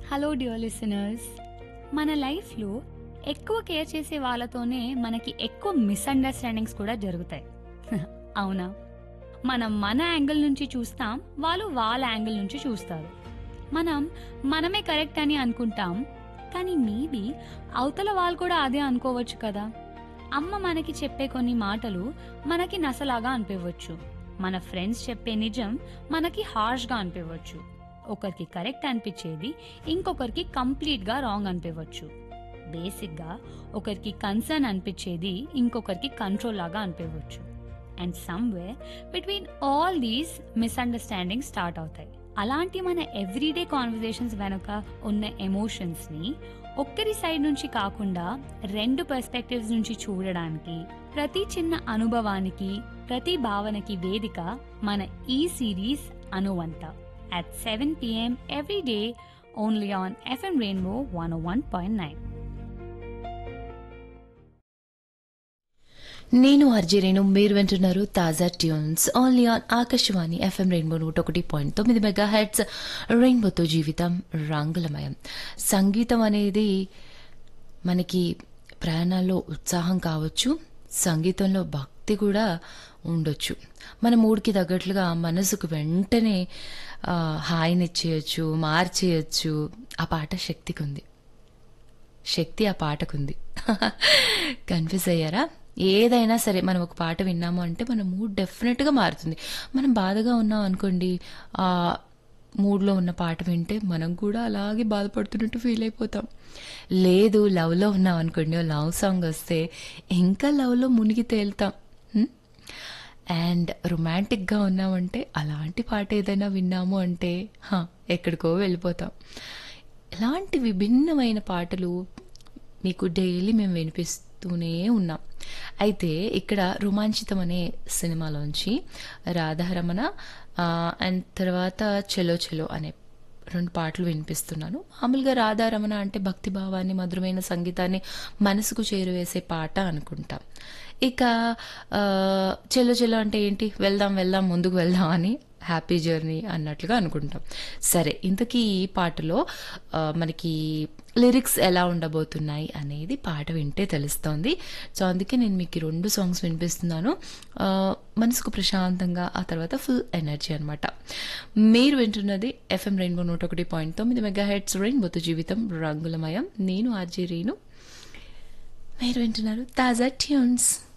Hello dear listeners మన లైఫ్లో ఎక్కువ కేర్ చేసే వాళ్ళతోనే మనకి ఎక్కువ మిస్అండర్స్టాండింగ్స్ కూడా జరుగుతాయి అవునా మనం మన యాంగిల్ నుంచి చూస్తాం వాళ్ళు వాళ్ళ యాంగిల్ నుంచి చూస్తారు మనం మనమే కరెక్ట్ అని అనుకుంటాం కానీ మేబీ అవతల వాళ్ళు కూడా అదే అనుకోవచ్చు కదా అమ్మ మనకి చెప్పే కొన్ని మాటలు మనకి నసలాగా అనిపించవచ్చు మన ఫ్రెండ్స్ చెప్పే నిజం మనకి హార్ష్గా అనిపించవచ్చు ఒకరికి కరెక్ట్ అనిపించేది ఇంకొకరికి కంప్లీట్గా రాంగ్ అనిపించవచ్చు బేసిక్గా ఒకరికి కన్సర్న్ అనిపించేది ఇంకొకరికి కంట్రోల్ లాగా అనిపించవచ్చు and somewhere between all these misunderstanding start అవుతాయి అలాంటి మన ఎవ్రీడే కాన్వర్జేషన్స్ వెనుక ఉన్న ఎమోషన్స్ని ఒక్కరి సైడ్ నుంచి కాకుండా రెండు పర్స్పెక్టివ్స్ నుంచి చూడడానికి ప్రతి చిన్న అనుభవానికి ప్రతి భావనకి వేదిక మన ఈ సిరీస్ అనువంత at 7 p.m. every day only on FM Rainbow 101.9. నేను అర్జీరేను మీరు వింటున్నారు తాజా tunes only on Akashvani FM rainbow నూట ఒకటి పాయింట్ తొమ్మిది మెగా హెడ్స్ రెయిన్బోతో జీవితం రంగులమయం సంగీతం అనేది మనకి ప్రయాణాల్లో ఉత్సాహం కావచ్చు సంగీతంలో భక్తి కూడా ఉండొచ్చు మన మూడికి తగ్గట్లుగా మనసుకు వెంటనే ఆ, హాయినిచ్చేయచ్చు మార్చేయచ్చు ఆ పాట శక్తికి ఉంది శక్తి ఆ పాటకుంది కన్ఫ్యూజ్ అయ్యారా ఏదైనా సరే మనం ఒక పాట విన్నాము అంటే మన మూడ్ డెఫినెట్గా మారుతుంది మనం బాధగా ఉన్నాం అనుకోండి ఆ మూడ్లో ఉన్న పాట వింటే మనం కూడా అలాగే బాధపడుతున్నట్టు ఫీల్ అయిపోతాం లేదు లవ్లో ఉన్నాం అనుకోండి ఓ లవ్ సాంగ్ వస్తే ఇంకా లవ్లో మునిగి తేలుతాం హ్మ్? అండ్ రొమాంటిక్గా ఉన్నామంటే అలాంటి పాట ఏదైనా విన్నాము అంటే హా, ఎక్కడికో వెళ్ళిపోతాం ఇలాంటి విభిన్నమైన పాటలు మీకు డైలీ మేము వినిపిస్తూనే ఉన్నాం అయితే ఇక్కడ రోమాంచితం అనే సినిమాలోంచి రాధారమణ ఆ, అండ్ తర్వాత చెలో చెలో అనే రెండు పాటలు వినిపిస్తున్నాను మామూలుగా రాధారమణ అంటే భక్తి భావాన్ని మధురమైన సంగీతాన్ని మనసుకు చేరువేసే పాట అనుకుంటాం ఇక ఆ, చెల్లో చెల్లో అంటే ఏంటి వెళ్దాం వెళ్దాం ముందుకు వెళ్దాం అని హ్యాపీ జర్నీ అన్నట్లుగా అనుకుంటాం సరే ఇంతకీ ఈ పాటలో ఆ, మనకి లిరిక్స్ ఎలా ఉండబోతున్నాయి అనేది పాట వింటే తెలుస్తోంది సో అందుకే నేను మీకు ఈ రెండు సాంగ్స్ వినిపిస్తున్నాను ఆ, మనసుకు ప్రశాంతంగా ఆ తర్వాత ఫుల్ ఎనర్జీ అనమాట మీరు వింటున్నది ఎఫ్ఎం రెయిన్బో నూట ఒకటి పాయింట్ తొమ్మిది మెగా హెడ్స్ రెయిన్బోతో జీవితం రంగులమయం నేను ఆర్జీ రీను మీరు వింటున్నారు తాజా ట్యూన్స్